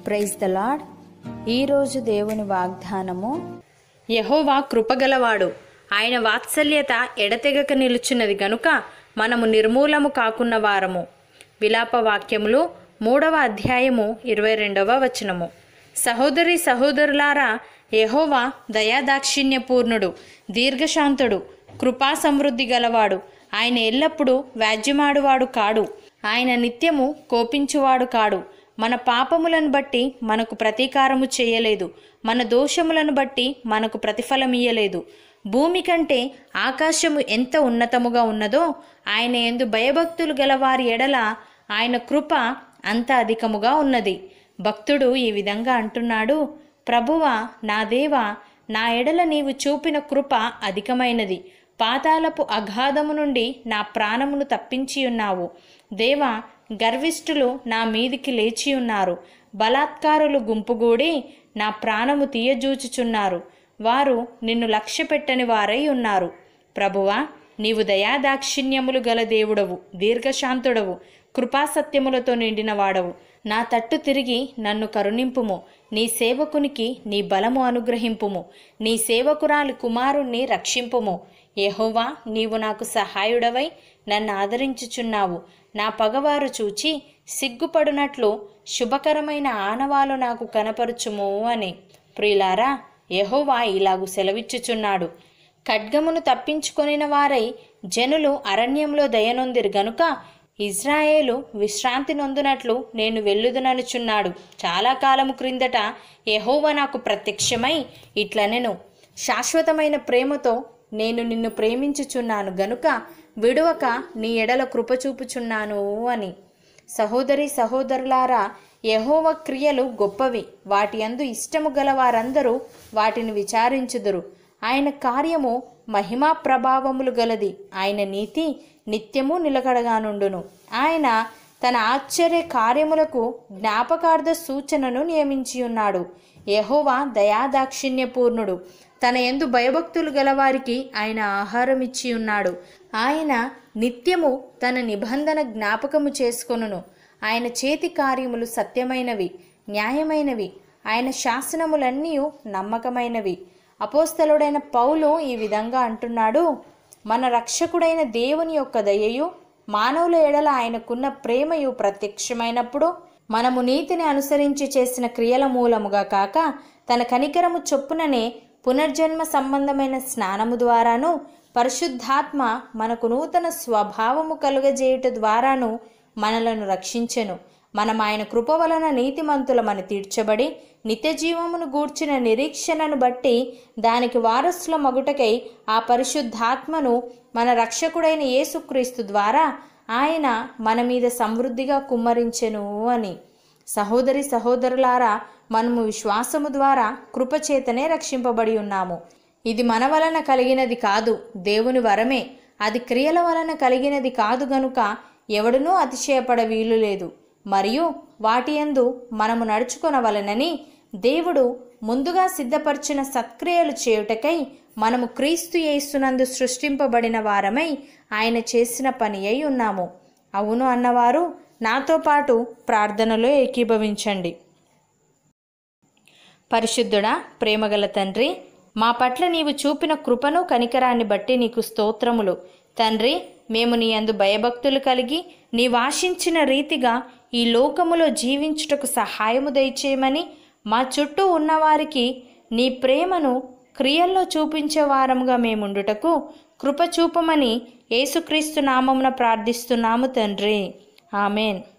praise the lord ఈరోజు దేవుని వాగ్దానము యహోవా కృపగలవాడు ఆయన వాత్సల్యత ఎడతెగక నిలుచున్నది గనుక మనము నిర్మూలము కాకున్న వారము విలాప వాక్యములు మూడవ అధ్యాయము ఇరవై రెండవ వచనము సహోదరి సహోదరులారా యహోవా దయాదాక్షిణ్యపూర్ణుడు దీర్ఘశాంతుడు కృపా సమృద్ధి గలవాడు ఆయన ఎల్లప్పుడూ వ్యాజ్యమాడువాడు కాడు ఆయన నిత్యము కోపించువాడు కాడు మన పాపములను బట్టి మనకు ప్రతీకారము చేయలేదు మన దోషములను బట్టి మనకు ప్రతిఫలం ఇయ్యలేదు భూమి కంటే ఆకాశము ఎంత ఉన్నతముగా ఉన్నదో ఆయన ఎందు భయభక్తులు గల వారి ఎడల ఆయన కృప అంత అధికముగా ఉన్నది భక్తుడు ఈ విధంగా అంటున్నాడు ప్రభువా నా దేవా నా ఎడల నీవు చూపిన కృప అధికమైనది పాతాలపు అగాధము నుండి నా ప్రాణమును తప్పించి ఉన్నావు దేవా గర్విష్ఠులు నా మీదికి లేచి ఉన్నారు బలాత్కారులు గుంపుగూడి నా ప్రాణము తీయజూచుచున్నారు వారు నిన్ను లక్ష్య పెట్టని వారై ఉన్నారు ప్రభువా నీవు దయాదాక్షిణ్యములు గల దేవుడవు దీర్ఘశాంతుడవు కృపాసత్యములతో నిండిన వాడవు నా తట్టు తిరిగి నన్ను కరుణింపుము నీ సేవకునికి నీ బలము అనుగ్రహింపుము నీ సేవకురాలి కుమారుణ్ణి రక్షింపుము యెహోవా నీవు నాకు సహాయుడవై నన్ను ఆదరించుచున్నావు నా పగవారు చూచి సిగ్గుపడునట్లు శుభకరమైన ఆనవాలు నాకు కనపరుచుము అని ప్రియులారా యెహోవా ఇలాగు సెలవిచ్చుచున్నాడు ఖడ్గమును తప్పించుకొనిన వారై జనులు అరణ్యంలో దయనొందిరు గనుక ఇజ్రాయేలు విశ్రాంతి నొందునట్లు నేను వెళ్ళుదననుచున్నాడు చాలా కాలము క్రిందట యెహోవా నాకు ప్రత్యక్షమై ఇట్లనెను శాశ్వతమైన ప్రేమతో నేను నిన్ను ప్రేమించుచున్నాను గనుక విడువక నీ ఎడల కృప చూపుచున్నాను అని సహోదరి సహోదరులారా యహోవ క్రియలు గొప్పవి వాటి అందు ఇష్టము గల వారందరూ వాటిని విచారించుదురు ఆయన కార్యము మహిమా ప్రభావములు గలది ఆయన నీతి నిత్యము నిలకడగానుండును ఆయన తన ఆశ్చర్య కార్యములకు జ్ఞాపకార్థ సూచనను నియమించి ఉన్నాడు యహోవా దయాదాక్షిణ్యపూర్ణుడు తన ఎందు భయభక్తులు గలవారికి ఆయన ఆహారం ఇచ్చి ఉన్నాడు ఆయన నిత్యము తన నిబంధన జ్ఞాపకము చేసుకొనును ఆయన చేతి కార్యములు సత్యమైనవి న్యాయమైనవి ఆయన శాసనములన్నీ నమ్మకమైనవి అపోస్తలుడైన పౌలు ఈ విధంగా అంటున్నాడు మన రక్షకుడైన దేవుని యొక్క దయయు మానవుల ఎడల ఆయనకున్న ప్రేమయు ప్రత్యక్షమైనప్పుడు మనము నీతిని అనుసరించి చేసిన క్రియల మూలముగా కాక తన కనికరము చొప్పుననే పునర్జన్మ సంబంధమైన స్నానము ద్వారాను పరిశుద్ధాత్మ మనకు నూతన స్వభావము కలుగజేయుట ద్వారాను మనలను రక్షించెను మనం ఆయన కృప వలన నీతిమంతులమని తీర్చబడి నిత్య జీవమును గూర్చిన నిరీక్షణను బట్టి దానికి వారసుల మగుటకై ఆ పరిశుద్ధాత్మను మన రక్షకుడైన యేసుక్రీస్తు ద్వారా ఆయన మన మీద సమృద్ధిగా కుమ్మరించెను అని సహోదరి సహోదరులారా మనము విశ్వాసము ద్వారా కృపచేతనే రక్షింపబడి ఉన్నాము ఇది మన వలన కలిగినది కాదు దేవుని వరమే అది క్రియల వలన కలిగినది కాదు గనుక ఎవడునూ అతిశయపడ వీలు లేదు మరియు వాటి యందు మనము నడుచుకొనవలనని దేవుడు ముందుగా సిద్ధపరిచిన సత్క్రియలు చేయుటకై మనము క్రీస్తు యేసునందు సృష్టింపబడిన వారమై ఆయన చేసిన పని అయి ఉన్నాము అవును అన్నవారు నాతో పాటు ప్రార్థనలో ఏకీభవించండి పరిశుద్ధుడా ప్రేమగల తండ్రి మా పట్ల నీవు చూపిన కృపను కనికరాన్ని బట్టి నీకు స్తోత్రములు తండ్రి మేము నీ అందు భయభక్తులు కలిగి నీవాశించిన రీతిగా ఈ లోకములో జీవించుటకు సహాయము దయచేయమని మా చుట్టూ ఉన్నవారికి నీ ప్రేమను క్రియల్లో చూపించే వారముగా మేముండుటకు కృప చూపమని యేసుక్రీస్తు నామమున ప్రార్థిస్తున్నాము తండ్రి ఆమెన్